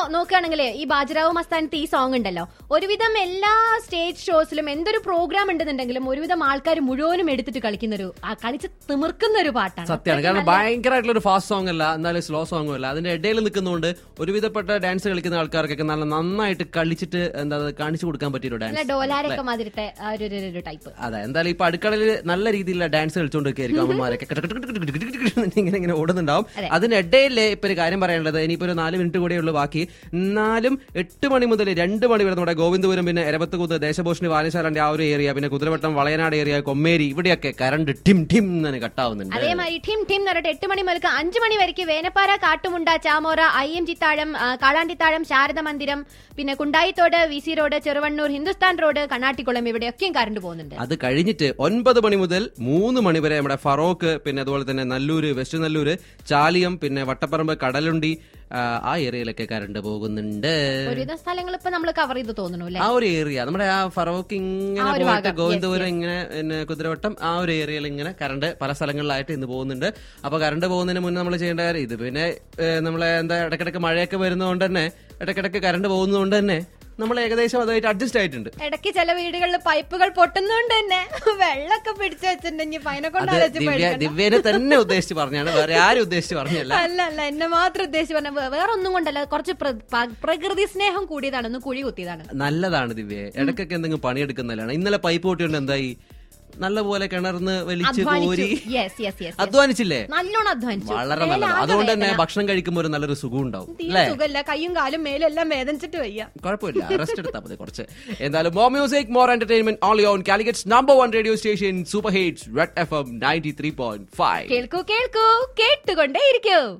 നോക്കുകയാണെങ്കിൽ ഈ ബാജറാവു മസ്താനത്ത് ഈ സോങ് ഉണ്ടല്ലോ ഒരുവിധം എല്ലാ സ്റ്റേജ് ഷോസിലും എന്തൊരു പ്രോഗ്രാം ഉണ്ടെന്നുണ്ടെങ്കിലും ഒരുവിധം ആൾക്കാർ മുഴുവനും എടുത്തിട്ട് കളിക്കുന്ന ഒരു ആ, കളിച്ച് തിമിർക്കുന്ന ഒരു പാട്ടാണ് സത്യമാണ് കാരണം ഭയങ്കരമായിട്ടുള്ള ഒരു ഫാസ്റ്റ് സോങ് അല്ല എന്നാലും സ്ലോ സോങ്ങും അല്ല അതിന്റെ ഇടയിൽ നിൽക്കുന്നതുകൊണ്ട് ഒരുവിധപ്പെട്ട ഡാൻസ് കളിക്കുന്ന ആൾക്കാർക്കൊക്കെ നല്ല നന്നായിട്ട് കളിച്ചിട്ട് എന്താ അത് കാണിച്ചു കൊടുക്കാൻ പറ്റിയ ഒരു നല്ല ഡാൻസ് ഡോലാരൊക്കെ മാതിരത്തെ ആ ഒരു- ഒരു ഒരു ടൈപ്പ് അതെ എന്തായാലും ഇപ്പൊ അടുക്കളയിൽ നല്ല രീതിയിലുള്ള ഡാൻസ് കളിച്ചുകൊണ്ടിരിക്കും അമ്മമാരൊക്കെ ഇങ്ങനെ ഇങ്ങനെ ഓടുന്നുണ്ടാവും അതെ. അതിനിടയിൽ ഇപ്പൊ ഒരു കാര്യം പറയാനുള്ളത് ഇനിയിപ്പോ ഒരു നാല് മിനിറ്റ് കൂടെ ഉള്ളു ബാക്കി എന്നാലും എട്ട് മണി മുതൽ രണ്ട് മണി വരെ നമ്മുടെ ഗോവിന്ദപുരം പിന്നെ എരപത്തുകുന്ന് ദേശഭൂഷണി വായനശാലന്റെ ആ ഒരു ഏരിയ പിന്നെ കുതിരവട്ടം വളയനാട് ഏരിയ കൊമ്മേരി ഇവിടെയൊക്കെ കറണ്ട് ടിം ടിം എന്ന് കട്ടാവുന്നുണ്ട് അതേമാതിരി ടീം ടീം എന്ന് പറഞ്ഞിട്ട് എട്ട് മണി മുതൽ അഞ്ചു മണി വരയ്ക്ക് വേനപ്പാറ കാട്ടുമുണ്ട ചാമോറ ഐ എം ജിത്താഴം ആ, കാളാണ്ടിത്താഴം ശാരദ മന്ദിരം പിന്നെ Kundayithodu V C road Cheruvannur Hindustan road Kannattikulam ഇവിടെയൊക്കെയും കറണ്ട് പോകുന്നുണ്ട് അത് കഴിഞ്ഞിട്ട് ഒൻപത് മണി മുതൽ മൂന്ന് മണി വരെ നമ്മുടെ ഫറോക്ക് പിന്നെ അതുപോലെ തന്നെ നല്ലൂര് വെസ്റ്റ് നല്ലൂര് ചാലിയം പിന്നെ വട്ടപ്പറമ്പ് കടലുണ്ടി ആ, ആ ഏരിയയിലൊക്കെ കറണ്ട് പോകുന്നുണ്ട് ഒരുവിധം സ്ഥലങ്ങൾ ഇപ്പൊ നമ്മൾ കവർ ചെയ്ത് തോന്നുന്നു അല്ലെ ആ ഒരു ഏരിയ നമ്മുടെ ആ ഫറോക്ക് ഇങ്ങനെ ആ ഒരു പോയിട്ട് ഭാഗം. ഗോവിന്ദപുരം ഇങ്ങനെ പിന്നെ കുതിരവട്ടം ആ ഒരു ഏരിയയിൽ ഇങ്ങനെ കറണ്ട് പല സ്ഥലങ്ങളിലായിട്ട് ഇന്ന് പോകുന്നുണ്ട് അപ്പൊ കറണ്ട് പോകുന്നതിന് മുന്നേ നമ്മൾ ചെയ്യേണ്ട കാര്യം ഇത് പിന്നെ ഏ, നമ്മളെ എന്താ ഇടക്കിടക്ക് മഴയൊക്കെ വരുന്നതുകൊണ്ട് തന്നെ ഇടക്കിടക്ക് കറണ്ട് പോകുന്നതുകൊണ്ട് തന്നെ നമ്മൾ ഏകദേശം അതുമായിട്ട് അഡ്ജസ്റ്റ് ആയിട്ടുണ്ട് ഇടയ്ക്ക് ചില വീടുകളിൽ പൈപ്പുകൾ പൊട്ടുന്നോണ്ട് തന്നെ വെള്ളമൊക്കെ പിടിച്ചു വെച്ചിട്ടുണ്ടെങ്കിൽ അതിനെ കൊണ്ട് അത് ആലോചിച്ച് ദിവ്യ പേടിക്കണ്ട. ദിവ്യനെ തന്നെ ഉദ്ദേശിച്ച് പറഞ്ഞാണ് വേറെ ആരും ഉദ്ദേശിച്ച് പറഞ്ഞല്ല അല്ല അല്ല എന്നെ മാത്രം ഉദ്ദേശിച്ച് പറഞ്ഞ വേ- വേറെ ഒന്നും കൊണ്ടല്ല കുറച്ച് പ്ര- പ- പ്രകൃതി സ്നേഹം കൂടിയതാണ് ഒന്ന് കുഴി കുത്തിയതാണ് നല്ലതാണ് ദിവ്യ ഇടയ്ക്കൊക്കെ എന്തെങ്കിലും പണിയെടുക്കുന്നതാണ് ഇന്നലെ പൈപ്പ് പൊട്ടിയോണ്ട് എന്തായി നല്ലപോലെ കിണർന്ന് വലിച്ചു കോരി യെസ് യെസ് യെസ് അധ്വാനിച്ചില്ലേ നല്ലോണം അധ്വാനിച്ചു വളരെ മേലെ നല്ലത് ആകെ അതുകൊണ്ട് തന്നെ വേദന. ഭക്ഷണം കഴിക്കുമ്പോൾ ഒരു നല്ലൊരു സുഖം ഉണ്ടാവും തീരെ സുഖമില്ല കയ്യും കാലും മേലും എല്ലാം വേദനിച്ചിട്ട് വയ്യ കുഴപ്പമില്ല റെസ്റ്റ് എടുത്താൽ മതി കുറച്ച് എന്തായാലും more music more entertainment all on Calicut's number one radio station super hits red F M ninety three point five കേൾക്കൂ കേൾക്കൂ കേട്ടുകൊണ്ടേ ഇരിക്കൂ